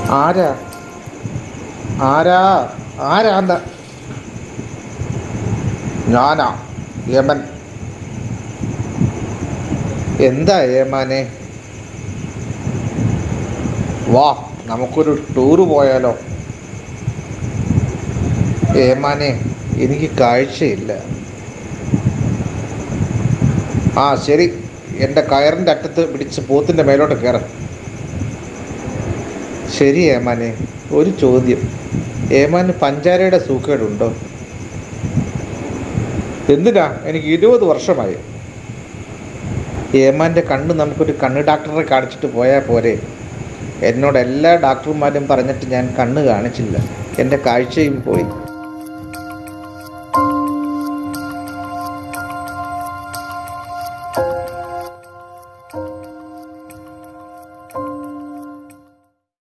ആരാ ആരാ ആരാന്ന് ഞാനാ യമൻ എന്താ ഏമാനെ വാ നമുക്കൊരു ടൂറ് പോയാലോ ഏമാനെ എനിക്ക് കാഴ്ചയില്ല ആ ശരി എൻ്റെ കയറിൻ്റെ അറ്റത്ത് പിടിച്ച് പോത്തിൻ്റെ മേലോട്ട് കയറ ശരി ഏമാനെ ഒരു ചോദ്യം ഏമാന് പഞ്ചാരയുടെ സൂക്കേടുണ്ടോ എന്തിനാ എനിക്ക് ഇരുപത് വർഷമായി ഏമാൻ്റെ കണ്ണ് നമുക്കൊരു കണ്ണ് ഡാക്ടറെ കാണിച്ചിട്ട് പോയാൽ പോരെ എന്നോട് എല്ലാ ഡാക്ടർമാരും പറഞ്ഞിട്ട് ഞാൻ കണ്ണ് കാണിച്ചില്ല എൻ്റെ കാഴ്ചയും പോയി